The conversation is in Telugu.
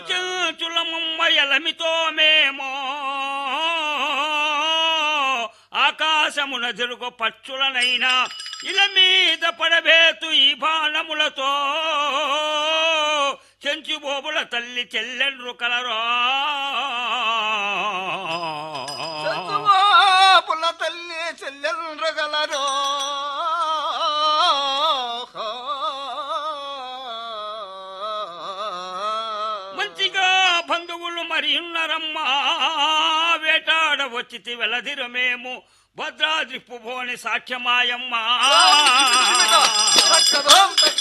చులముమ్మ ఎలమితో మేము ఆకాశమున జరుగు పచ్చులనైనా ఇల మీద పడబేతు ఈ బాణములతో చెంచుబోబుల తల్లి చెల్లెండ్రు కలరా పుల్ల తల్లి చెల్లెల్రగలరో మంచిగా బంధువులు మరి ఉన్నారమ్మా వేటాడ వచ్చితి వెలదిరమేము భద్రాద్రి పుభోని సాక్ష్యమాయమ్మా రక్కదోం